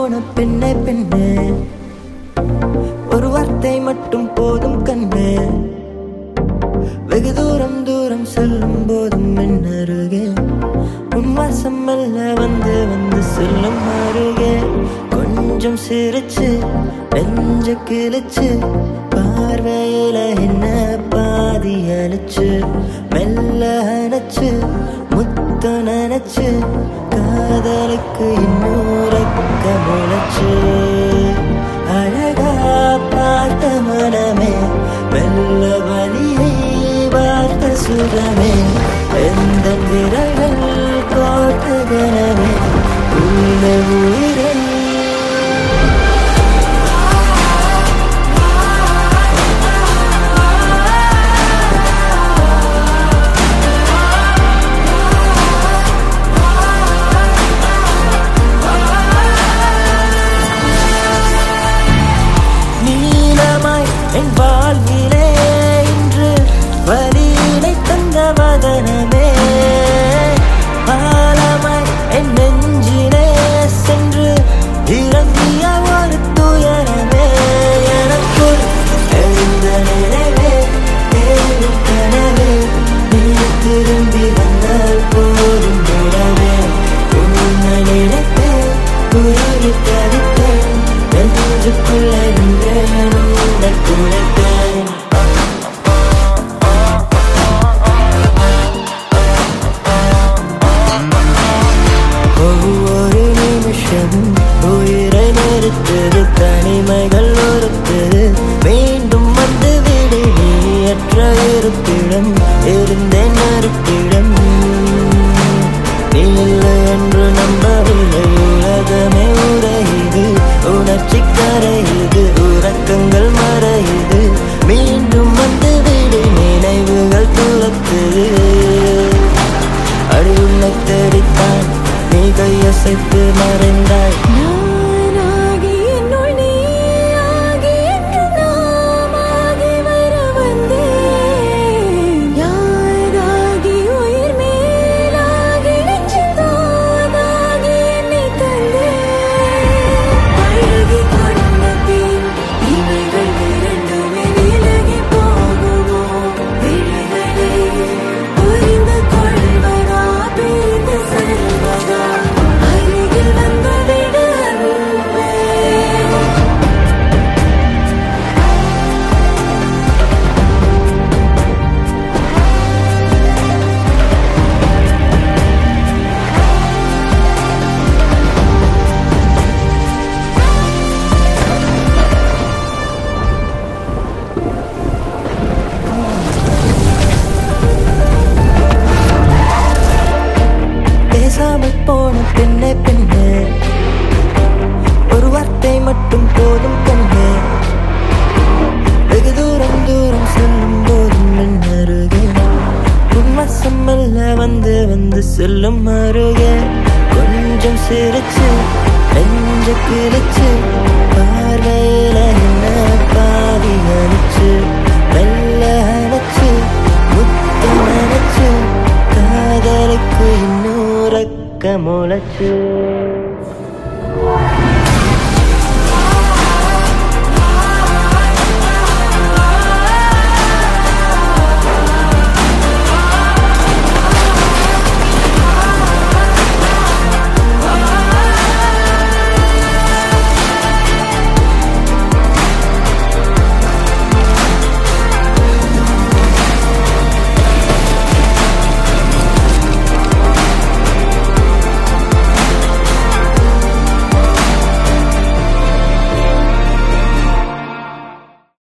போன பெண்ணே பெண்ணே ஒரு வார்த்தை மட்டும் போதும் கண்ணே வெகு தூரம் தூரம் செல்லும் போதும் என் அருகே உன் வாசம் மெல்ல வந்து வந்து செல்லும் அருகே கொஞ்சம் சிரிச்சு நெஞ்ச கிழிச்சு பார்வையில என்ன பாதி அழிச்சு மெல்ல அணைச்சு முத்து நினைச்சு காதலுக்கு இன்னூறக்க முளைச்சு அழகா பார்த்த மனமே மெல்ல வழியை பார்த்த சுகமே எந்த விரல்கள் கோர்த்த கனமே உள்ள உயிரை நீளமாய் என் வாழ்விலே இன்று வலியினை தந்த வதனமே ஆழமாய் என் நெஞ்சிலே சென்று இறங்கிய ஒரு துயரமே எனக்குள் எழுந்த நினைவே தேடும் கனவே நீ திரும்பி வந்தால் போதும் உறவே உன்னை நினைத்தேன் உயிரை தவித்தேன் நெஞ்சுக்குள்ள நின்றேன் உன்னை குழைத்தேன் ஒவ்வொரு நிமிஷமும் உயிரை நிறுத்தது தனிமைகள் ஒருத்தது மீண்டும் வந்து விடு நீயற்ற இருப்பிடம் இருந்தேன் மறுப்பிடம் நீ இல்லை என்று நம்பவில்லை உலகமே உரையுது உணர்ச்சி கரையுது உறக்கங்கள் மறையுது மீண்டும் வந்து விடு நினைவுகள் துரத்துது அடி உன்னை தேடித்தான் நீ கையசைத்து மறைந்தாய் நானாகி என்னுள் நீயாகி என்று நாமாகி வர வந்தேன் யாராகி உயிர் மேலாகி நெஞ்சுதானாகி என்னை தந்தேன் பழகி கொண்ட பின் இவைகள் இரண்டுமே விலகி போகுமோ விழிகளை புரிந்து கொள்வதா பிரிந்து செல்வதா அருகில் வந்து விடு அன்பே. பேசாமல் போன பெண்ணே பெண்ணே ஒரு வார்த்தை மட்டும் போதும் கண்ணே வெகு தூரம் தூரம் செல்லும் போதும் என் அருகே உன் வசம் மெல்ல வந்து வந்து செல்லும் அருகே கொஞ்சம் சிரிச்சு நெஞ்ச கிழிச்சு பார்வையில